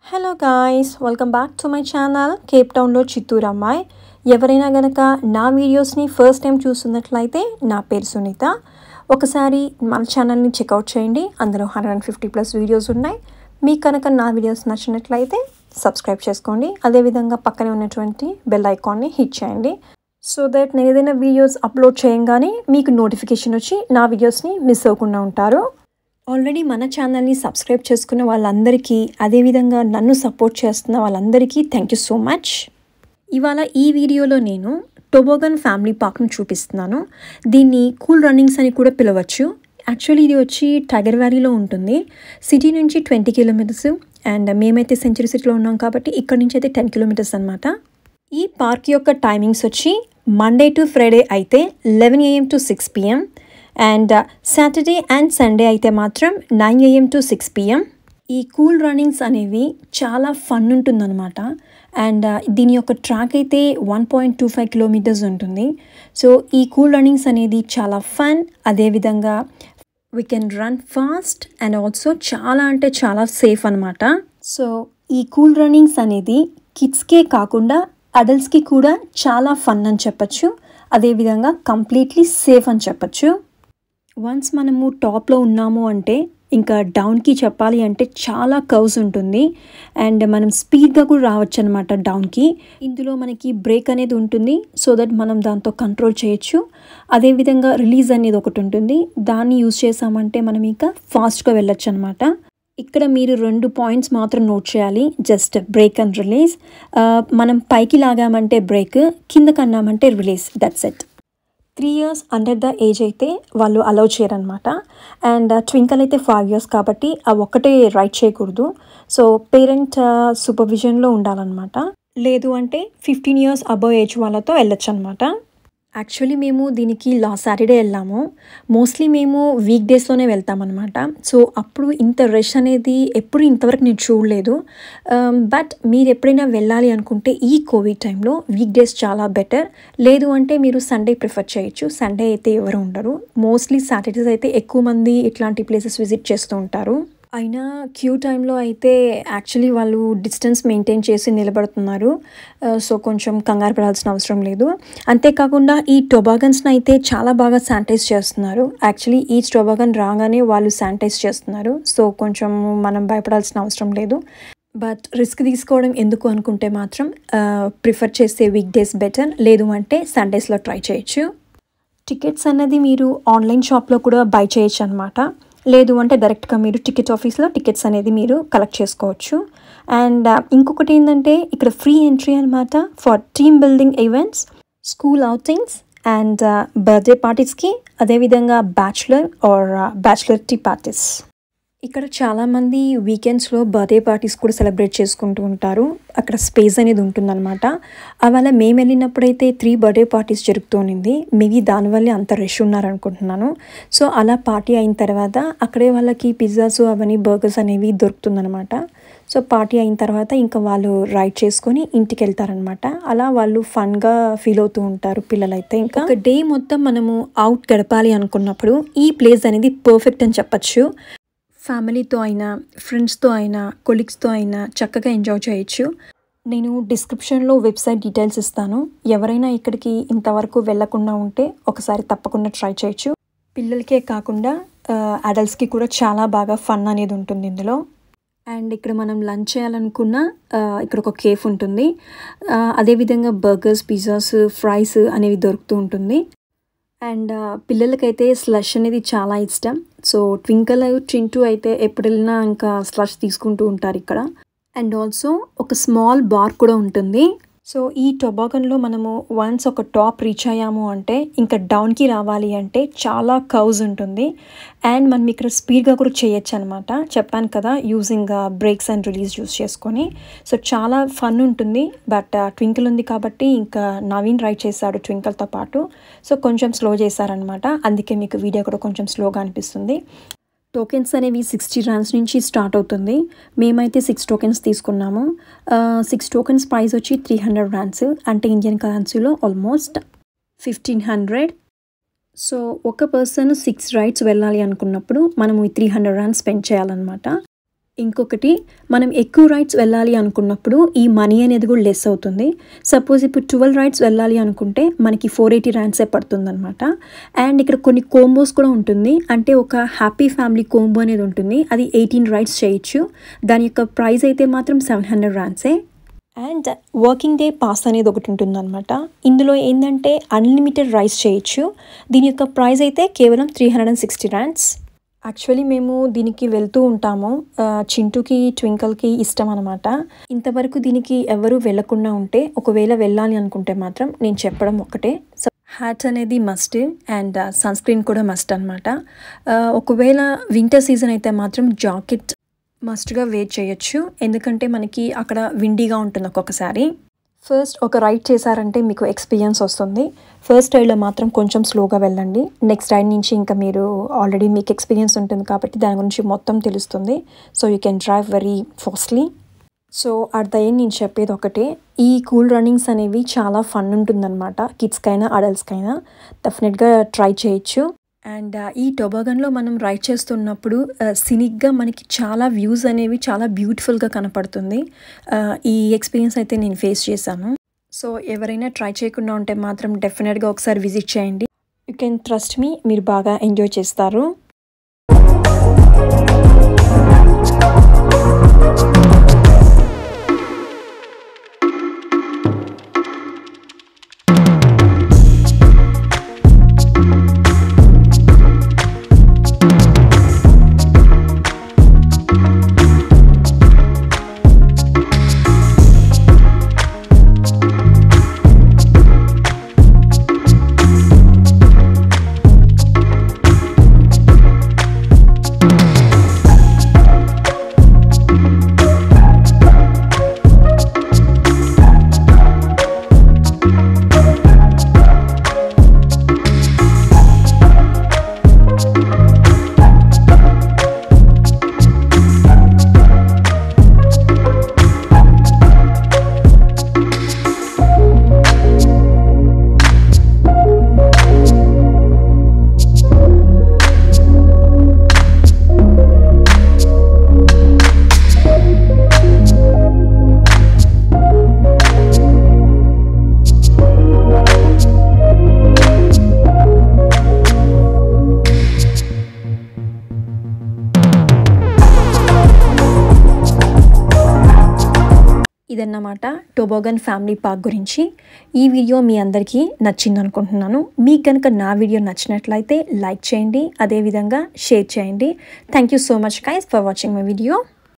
hello guys welcome back to my channel Cape టౌన్లో చిత్తూరు అమ్మాయి ఎవరైనా గనక నా వీడియోస్ని ఫస్ట్ టైం చూస్తున్నట్లయితే నా పేరు సునీత ఒకసారి మన ఛానల్ని చెక్అవుట్ చేయండి అందులో hundred and fifty plus videos ఉన్నాయి మీకు కనుక నా వీడియోస్ నచ్చినట్లయితే సబ్స్క్రైబ్ చేసుకోండి అదేవిధంగా పక్కనే ఉన్నటువంటి బెల్ ఐకాన్ని హిట్ చేయండి సో దట్ నేను ఏదైనా వీడియోస్ అప్లోడ్ చేయంగానే మీకు నోటిఫికేషన్ వచ్చి నా వీడియోస్ని మిస్ అవ్వకుండా ఉంటారు ఆల్రెడీ మన ఛానల్ని సబ్స్క్రైబ్ చేసుకున్న వాళ్ళందరికీ అదేవిధంగా నన్ను సపోర్ట్ చేస్తున్న వాళ్ళందరికీ థ్యాంక్ యూ సో మచ్ ఇవాళ ఈ వీడియోలో నేను టొబోగన్ ఫ్యామిలీ పార్క్ను చూపిస్తున్నాను దీన్ని కూల్ రన్నింగ్స్ అని కూడా పిలవచ్చు యాక్చువల్లీ ఇది వచ్చి టైగర్ వ్యాలీలో ఉంటుంది సిటీ నుంచి ట్వంటీ కిలోమీటర్స్ అండ్ మేమైతే సెంచురీ సిటీలో ఉన్నాం కాబట్టి ఇక్కడ నుంచి అయితే టెన్ కిలోమీటర్స్ అనమాట ఈ పార్క్ యొక్క టైమింగ్స్ వచ్చి మండే టు ఫ్రైడే అయితే eleven AM to six PM and Saturday and Sunday అయితే మాత్రం nine AM to six PM ఈ కూల్ రన్నింగ్స్ అనేవి చాలా ఫన్ ఉంటుందన్నమాట అండ్ దీని యొక్క ట్రాక్ అయితే one point two five kilometres ఉంటుంది సో ఈ కూల్ రన్నింగ్స్ అనేది చాలా ఫన్ అదేవిధంగా we can run fast and also చాలా అంటే చాలా సేఫ్ అనమాట సో ఈ కూల్ రన్నింగ్స్ అనేది కిడ్స్కే కాకుండా అడల్ట్స్కి కూడా చాలా ఫన్ అని చెప్పచ్చు అదేవిధంగా కంప్లీట్లీ సేఫ్ అని చెప్పచ్చు వన్స్ మనము టాప్లో ఉన్నాము అంటే ఇంకా డౌన్కి చెప్పాలి అంటే చాలా కర్వ్స్ ఉంటుంది అండ్ మనం స్పీడ్గా కూడా రావచ్చు అనమాట డౌన్కి ఇందులో మనకి బ్రేక్ అనేది ఉంటుంది సో దట్ మనం దాంతో కంట్రోల్ చేయొచ్చు అదేవిధంగా రిలీజ్ అనేది ఒకటి ఉంటుంది దాన్ని యూజ్ చేసామంటే మనం ఇంకా ఫాస్ట్గా వెళ్ళొచ్చు అనమాట ఇక్కడ మీరు రెండు పాయింట్స్ మాత్రం నోట్ చేయాలి జస్ట్ బ్రేక్ అండ్ రిలీజ్ మనం పైకి లాగామంటే బ్రేక్ కిందకి అన్నామంటే release that's at three years under the age అయితే వాళ్ళు అలౌ చేయరనమాట అండ్ ట్వింకల్ అయితే ఫైవ్ ఇయర్స్ కాబట్టి ఆ ఒక్కటే రైట్ చేయకూడదు సో పేరెంట్ సూపర్విజన్లో ఉండాలన్నమాట లేదు అంటే ఫిఫ్టీన్ ఇయర్స్ అబవ్ ఏజ్ వాళ్ళతో వెళ్ళొచ్చు అనమాట యాక్చువల్లీ మేము దీనికి లాస్ట్ సాటర్డే వెళ్ళాము మోస్ట్లీ మేము వీక్ డేస్లోనే వెళ్తామన్నమాట సో అప్పుడు ఇంత రష్ అనేది ఎప్పుడు ఇంతవరకు నేను చూడలేదు బట్ మీరు ఎప్పుడైనా వెళ్ళాలి అనుకుంటే ఈ కోవిడ్ టైంలో వీక్ డేస్ చాలా బెటర్ లేదు అంటే మీరు సండే ప్రిఫర్ చేయొచ్చు సండే అయితే ఎవరు ఉండరు మోస్ట్లీ సాటర్డేస్ అయితే ఎక్కువ మంది ఇట్లాంటి ప్లేసెస్ విజిట్ చేస్తూ ఉంటారు అయినా క్యూ టైంలో అయితే యాక్చువల్లీ వాళ్ళు డిస్టెన్స్ మెయింటైన్ చేసి నిలబడుతున్నారు సో కొంచెం కంగారు పడాల్సిన అవసరం లేదు అంతేకాకుండా ఈ టొబాగన్స్ని అయితే చాలా బాగా శానిటైజ్ చేస్తున్నారు యాక్చువల్లీ ఈ టొబాగన్ రాగానే వాళ్ళు శానిటైజ్ చేస్తున్నారు సో కొంచెం మనం భయపడాల్సిన అవసరం లేదు బట్ రిస్క్ తీసుకోవడం ఎందుకు అనుకుంటే మాత్రం ప్రిఫర్ చేస్తే వీక్ డేస్ బెటర్ లేదు అంటే సండేస్లో ట్రై చేయొచ్చు టికెట్స్ అన్నది మీరు ఆన్లైన్ షాప్లో కూడా బై చేయొచ్చు అనమాట లేదు అంటే డైరెక్ట్గా మీరు టికెట్ ఆఫీస్లో టికెట్స్ అనేది మీరు కలెక్ట్ చేసుకోవచ్చు అండ్ ఇంకొకటి ఏంటంటే ఇక్కడ ఫ్రీ ఎంట్రీ అనమాట for team building events school outings and birthday పార్టీస్కి అదేవిధంగా bachelor or bachelorette parties ఇక్కడ చాలామంది వీకెండ్స్లో బర్త్డే పార్టీస్ కూడా సెలబ్రేట్ చేసుకుంటూ ఉంటారు అక్కడ స్పేస్ అనేది ఉంటుందన్నమాట అవాళ మేము వెళ్ళినప్పుడైతే త్రీ బర్త్డే పార్టీస్ జరుగుతుంది మేబీ దానివల్లే అంత రష్ ఉన్నారనుకుంటున్నాను సో అలా పార్టీ అయిన తర్వాత అక్కడే వాళ్ళకి పిజ్జాస్ అవన్నీ బర్గర్స్ అనేవి దొరుకుతుందనమాట సో పార్టీ అయిన తర్వాత ఇంకా వాళ్ళు రైడ్ చేసుకొని ఇంటికి వెళ్తారనమాట అలా వాళ్ళు ఫన్గా ఫీల్ అవుతూ ఉంటారు పిల్లలైతే ఇంకా ఒక డే మొత్తం మనము అవుట్ గడపాలి అనుకున్నప్పుడు ఈ ప్లేస్ అనేది పర్ఫెక్ట్ అని చెప్పచ్చు ఫ్యామిలీతో అయినా ఫ్రెండ్స్తో అయినా కొలీగ్స్తో అయినా చక్కగా ఎంజాయ్ చేయొచ్చు నేను డిస్క్రిప్షన్లో వెబ్సైట్ డీటెయిల్స్ ఇస్తాను ఎవరైనా ఇక్కడికి ఇంతవరకు వెళ్లకుండా ఉంటే ఒకసారి తప్పకుండా ట్రై చేయొచ్చు పిల్లలకే కాకుండా అడల్ట్స్కి కూడా చాలా బాగా ఫన్ అనేది ఉంటుంది ఇందులో అండ్ ఇక్కడ మనం లంచ్ చేయాలనుకున్న ఇక్కడ ఒక కేఫ్ ఉంటుంది అదేవిధంగా బర్గర్స్ పిజ్జాస్ ఫ్రైస్ అనేవి దొరుకుతూ ఉంటుంది అండ్ పిల్లలకైతే స్లష్ అనేది చాలా ఇష్టం సో ట్వింకల్ చింటూ అయితే ఎప్పుడు వెళ్ళినా ఇంకా స్లష్ తీసుకుంటూ ఉంటారు ఇక్కడ అండ్ ఆల్సో ఒక స్మాల్ బార్ కూడా ఉంటుంది సో ఈ టొబాగన్లో మనము వన్స్ ఒక టాప్ రీచ్ అయ్యాము అంటే ఇంకా డౌన్కి రావాలి అంటే చాలా కౌజ్ ఉంటుంది అండ్ మనం ఇక్కడ స్పీడ్గా కూడా చేయొచ్చు అనమాట చెప్పాను కదా using brakes and release use చేసుకొని సో చాలా ఫన్ ఉంటుంది బట్ ట్వింకిల్ ఉంది కాబట్టి ఇంకా నవీన్ రైడ్ చేశాడు ట్వింకిల్తో పాటు సో కొంచెం స్లో చేశారనమాట అందుకే మీకు వీడియో కూడా కొంచెం స్లోగా అనిపిస్తుంది టోకెన్స్ అనేవి సిక్స్టీ రన్స్ నుంచి స్టార్ట్ అవుతుంది మేమైతే సిక్స్ టోకెన్స్ తీసుకున్నాము సిక్స్ టోకెన్స్ ప్రైస్ వచ్చి త్రీ హండ్రెడ్ రన్స్ అంటే ఇండియన్ కరెన్సీలో ఆల్మోస్ట్ ఫిఫ్టీన్ హండ్రెడ్ సో ఒక పర్సన్ సిక్స్ రైడ్స్ వెళ్ళాలి అనుకున్నప్పుడు మనము ఈ త్రీ హండ్రెడ్ రన్స్ స్పెండ్ చేయాలన్నమాట ఇంకొకటి మనం ఎక్కువ రైడ్స్ వెళ్ళాలి అనుకున్నప్పుడు ఈ మనీ అనేది కూడా లెస్ అవుతుంది సపోజ్ ఇప్పుడు ట్వెల్వ్ రైడ్స్ వెళ్ళాలి అనుకుంటే మనకి ఫోర్ ఎయిటీ ర్యాండ్సే పడుతుంది అనమాట అండ్ ఇక్కడ కొన్ని కోంబోస్ కూడా ఉంటుంది అంటే ఒక హ్యాపీ ఫ్యామిలీ కోంబో అనేది ఉంటుంది అది ఎయిటీన్ రైడ్స్ చేయొచ్చు దాని యొక్క ప్రైస్ అయితే మాత్రం సెవెన్ హండ్రెడ్ ర్యాండ్సే అండ్ వర్కింగ్ డే పాస్ అనేది ఒకటి ఉంటుందన్నమాట ఇందులో ఏంటంటే అన్లిమిటెడ్ రైస్ చేయొచ్చు దీని యొక్క ప్రైస్ అయితే కేవలం three hundred and sixty rands actually మేము దీనికి వెళ్తూ ఉంటాము ఆ, చింటూకి ట్వింకల్కి ఇష్టం అనమాట ఇంతవరకు దీనికి ఎవరు వెళ్ళకుండా ఉంటే ఒకవేళ వెళ్ళాలి అనుకుంటే మాత్రం నేను చెప్పడం ఒకటే సో హ్యాట్ అనేది మస్ట్ అండ్ సన్ స్క్రీన్ కూడా మస్ట్ అనమాట ఒకవేళ వింటర్ సీజన్ అయితే మాత్రం జాకెట్ మస్ట్గా వేర్ చేయొచ్చు ఎందుకంటే మనకి అక్కడ విండీగా ఉంటుంది ఒక్కొక్కసారి ఫస్ట్ ఒక రైడ్ చేశారంటే మీకు ఎక్స్పీరియన్స్ వస్తుంది ఫస్ట్ రైడ్లో మాత్రం కొంచెం స్లోగా వెళ్ళండి నెక్స్ట్ రైడ్ నుంచి ఇంకా మీరు ఆల్రెడీ మీకు ఎక్స్పీరియన్స్ ఉంటుంది కాబట్టి దాని గురించి మొత్తం తెలుస్తుంది so you can drive very fastly so at the end నేను చెప్పేది ఒకటే ఈ కూల్ రన్నింగ్స్ అనేవి చాలా ఫన్ ఉంటుందన్నమాట కిడ్స్కైనా అడల్ట్స్కైనా డెఫినెట్గా ట్రై చేయొచ్చు అండ్ ఈ టొబాగన్లో మనం రైడ్ చేస్తున్నప్పుడు సినిక్గా మనకి చాలా వ్యూస్ అనేవి చాలా బ్యూటిఫుల్గా కనపడుతుంది ఆ, ఈ ఎక్స్పీరియన్స్ అయితే నేను ఫేస్ చేశాను సో ఎవరైనా ట్రై చేయకుండా ఉంటే మాత్రం డెఫినెట్గా ఒకసారి విజిట్ చేయండి యూ కెన్ ట్రస్ట్ మీ మీరు బాగా ఎంజాయ్ చేస్తారు ఇదన్నమాట టొబోగన్ ఫ్యామిలీ పార్క్ గురించి ఈ వీడియో మీ అందరికీ నచ్చింది అనుకుంటున్నాను మీకు కనుక నా వీడియో నచ్చినట్లయితే లైక్ చేయండి అదేవిధంగా షేర్ చేయండి thank you so much guys for watching my video